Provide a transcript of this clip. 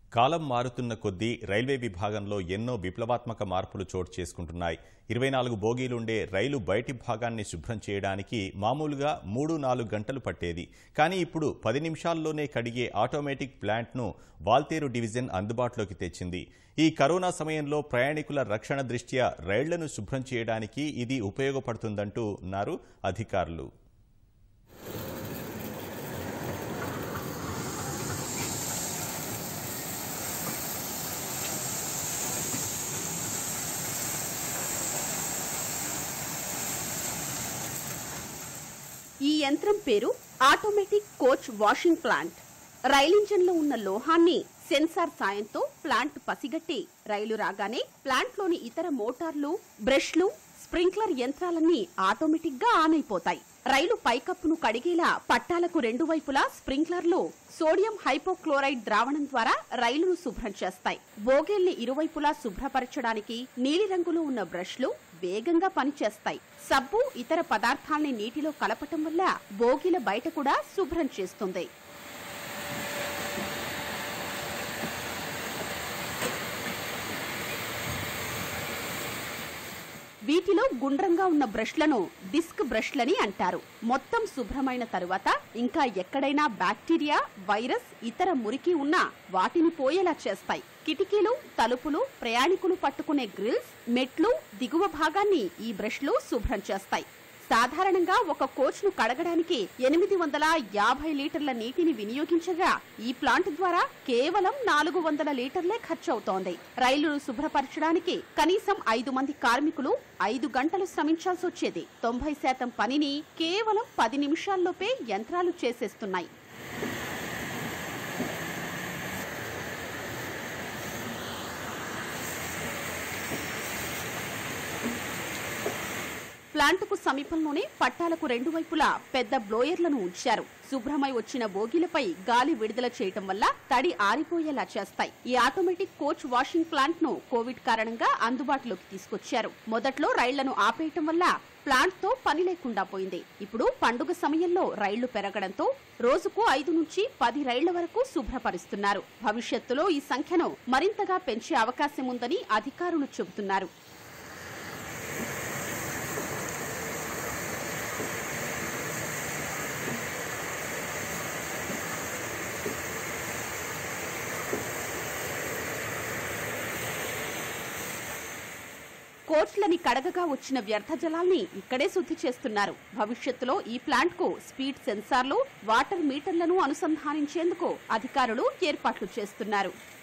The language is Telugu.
కాలం మారుతున్న కొద్దీ రైల్వే విభాగంలో ఎన్నో విప్లవాత్మక మార్పులు చోటు చేసుకుంటున్నాయి ఇరవై నాలుగు బోగీలుండే రైలు బయటి భాగాన్ని శుభ్రం చేయడానికి మామూలుగా మూడు నాలుగు గంటలు పట్టేది కానీ ఇప్పుడు పది నిమిషాల్లోనే కడిగే ఆటోమేటిక్ ప్లాంట్ను వాల్తేరు డివిజన్ అందుబాటులోకి తెచ్చింది ఈ కరోనా సమయంలో ప్రయాణికుల రక్షణ దృష్ట్యా రైళ్లను శుభ్రం చేయడానికి ఇది ఉపయోగపడుతుందంటూ ఉన్నారు అధికారులు ఈ యంత్రం పేరు ఆటోమేటిక్ కోచ్ వాషింగ్ ప్లాంట్ రైలు ఇంజన్లో ఉన్న లోహాన్ని సెన్సార్ సాయంతో ప్లాంట్ పసిగట్టి రైలు రాగానే ప్లాంట్లోని ఇతర మోటార్లు బ్రష్లు స్ప్రింక్లర్ యంత్రాలన్నీ ఆటోమేటిక్ గా ఆన్ అయిపోతాయి రైలు పైకప్పును కడిగేలా పట్టాలకు రెండు వైపులా స్ప్రింక్లర్లు సోడియం హైపోక్లోరైడ్ ద్రావణం ద్వారా రైలును శుభ్రం చేస్తాయి బోగేల్ని ఇరువైపులా శుభ్రపరచడానికి నీలిరంగులో ఉన్న బ్రష్లు వేగంగా పనిచేస్తాయి సబ్బు ఇతర పదార్థాల్ని నీటిలో కలపటం వల్ల బోగిల బయట కూడా శుభ్రం చేస్తుంది వీటిలో గుండ్రంగా ఉన్న బ్రష్లను డిస్క్ బ్రష్లని అంటారు మొత్తం శుభ్రమైన తరువాత ఇంకా ఎక్కడైనా బ్యాక్టీరియా వైరస్ ఇతర మురికి ఉన్నా వాటిని పోయేలా చేస్తాయి కిటికీలు తలుపులు ప్రయాణికులు పట్టుకునే గ్రిల్స్ మెట్లు దిగువ భాగాన్ని ఈ బ్రష్లు శుభ్రం చేస్తాయి సాధారణంగా ఒక కోచ్ ను కడగడానికి ఎనిమిది వందల యాభై లీటర్ల నీటిని వినియోగించగా ఈ ప్లాంట్ ద్వారా కేవలం నాలుగు వందల లీటర్లే ఖర్చవుతోంది రైలును శుభ్రపరచడానికి కనీసం ఐదు మంది కార్మికులు ఐదు గంటలు శ్రమించాల్సి వచ్చేది తొంభై శాతం పనిని కేవలం పది నిమిషాల్లోపే యంత్రాలు చేసేస్తున్నాయి ప్లాంటుకు సమీపంలోనే పట్టాలకు రెండు వైపులా పెద్ద బ్లోయర్లను ఉంచారు శుభ్రమై వచ్చిన బోగీలపై గాలి విడుదల చేయటం వల్ల తడి ఆరిపోయేలా చేస్తాయి ఈ ఆటోమేటిక్ కోచ్ వాషింగ్ ప్లాంట్ ను కోవిడ్ కారణంగా అందుబాటులోకి తీసుకొచ్చారు మొదట్లో రైళ్లను ఆపేయటం వల్ల ప్లాంట్ తో పని లేకుండా పోయింది ఇప్పుడు పండుగ సమయంలో రైళ్లు పెరగడంతో రోజుకు ఐదు నుంచి పది రైళ్ల వరకు శుభ్రపరుస్తున్నారు భవిష్యత్తులో ఈ సంఖ్యను మరింతగా పెంచే అవకాశం ఉందని అధికారులు చెబుతున్నారు కోచ్లని కడగగా వచ్చిన వ్యర్థ జలాల్ని ఇక్కడే శుద్ధి చేస్తున్నారు భవిష్యత్తులో ఈ ప్లాంట్ కు స్పీడ్ సెన్సార్లు వాటర్ మీటర్లను అనుసంధానించేందుకు అధికారులు ఏర్పాట్లు చేస్తున్నారు